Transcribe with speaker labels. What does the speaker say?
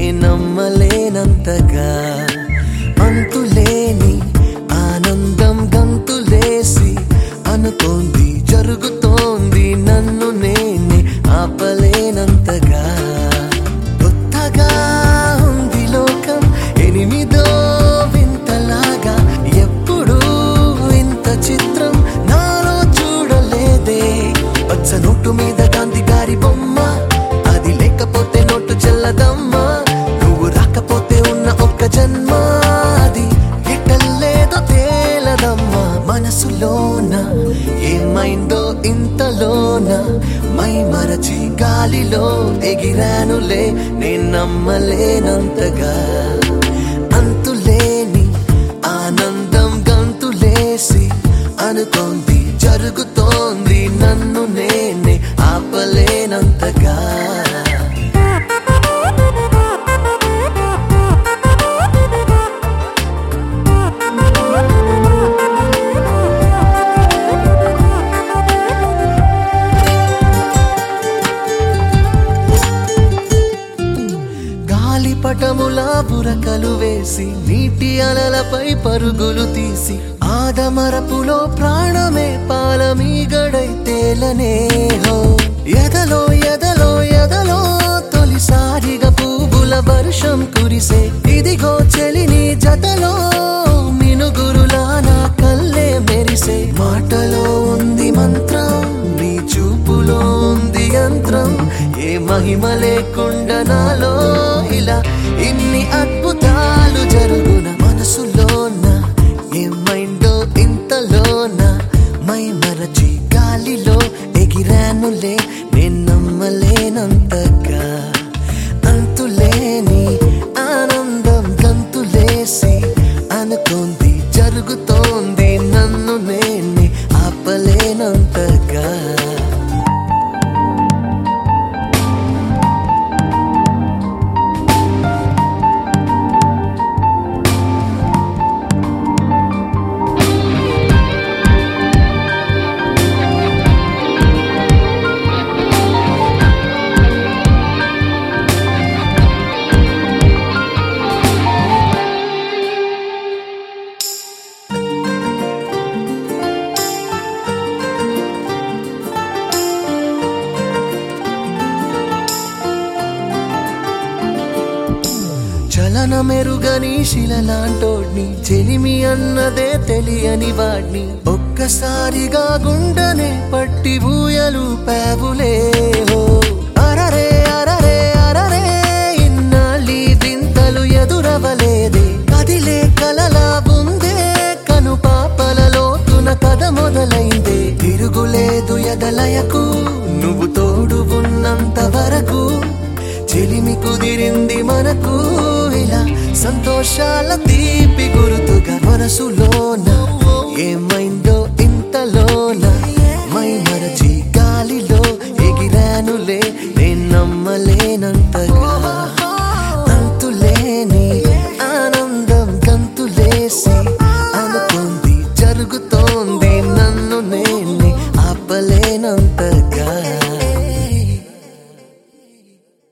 Speaker 1: నే నమ్మలేనంతగా అంతులేని ఆనందం గంతులేసి అనుకోంది జరుగుతోంది నన్ను నేనే ఆపలేనంతగా కొత్తగా ఉంది లోకం ఎనిమిదో వింతలాగా ఎప్పుడు ఇంత చిత్రం నాలో చూడలేదే పచ్చ నోటు మీద గాంధీ గారి బొమ్మ అది లేకపోతే నోటు చెల్లదమ్మా నువ్వు రాకపోతే ఉన్న ఒక్క జన్మ అది ఎట్టలేదో తేలదమ్మా మనసులోన ఏమైందో ఇంతలోన మై మరచి గాలిలో ఎగిరానులే నేను నమ్మలేనంతగా అంతులేని ఆనందం గంతులేసి అనుకోంది జరుగుతోంది నన్ను నేనే ఆపలేనంతగా గాలిపటములా బురకలు వేసి నీటి అలలపై పరుగులు తీసి ఆదమరపులో ప్రాణమే పాలమీగడై తేలనే హో ఎదలో ఎదలో ఎదలో తొలిసారిగా పువ్వుల వర్షం కురిసే ఇదిగో చెలిని జతలో మినుగురులా నా కల్లే మెరిసే మాటలో ఉంది మంత్రం నీ చూపులో ఉంది యంత్రం ఏ మహిమ లేకుండా నాలో ఇలా ఇన్ని అద్భుతాలు జరుగున మనసులోన ఏమైందో ఇంతలోన మై మరచి గాలిలో ఎగిరానులే నేను నమ్మలేనంతగా అంతులేని ఆనందం గంతులేసి అనుకోంది జరుగుతోంది నన్ను నేనే ఆపలేనంతగా చలనమెరుగని శిలలాంటోడ్ని చెలిమి అన్నదే తెలియని వాడ్ని ఒక్కసారిగా గుండెనే పట్టి ఊయలు పేవులే హో అరరే అరరే అరరే ఇన్నాళ్ళి వింతలు ఎదురవలేదే కదిలే కలలా ఉందే కను పాపల లోతున కథ మొదలైందే తిరుగులేదు ఎదలయకు నువ్వు తోడు ఉన్నంత వరకు చెలిమి కుదిరింది మనకు ఇలా సంతోషాల తీపి గుర్తుగా మనసులోన ఏమైందో ఇంతలోన మై మరచి గాలిలో ఎగిరానులే నేను నమ్మలేనంతగా అంతులేని ఆనందం గంతులేసి అనుకుంది జరుగుతోంది నన్ను నేనే ఆపలేనంతగా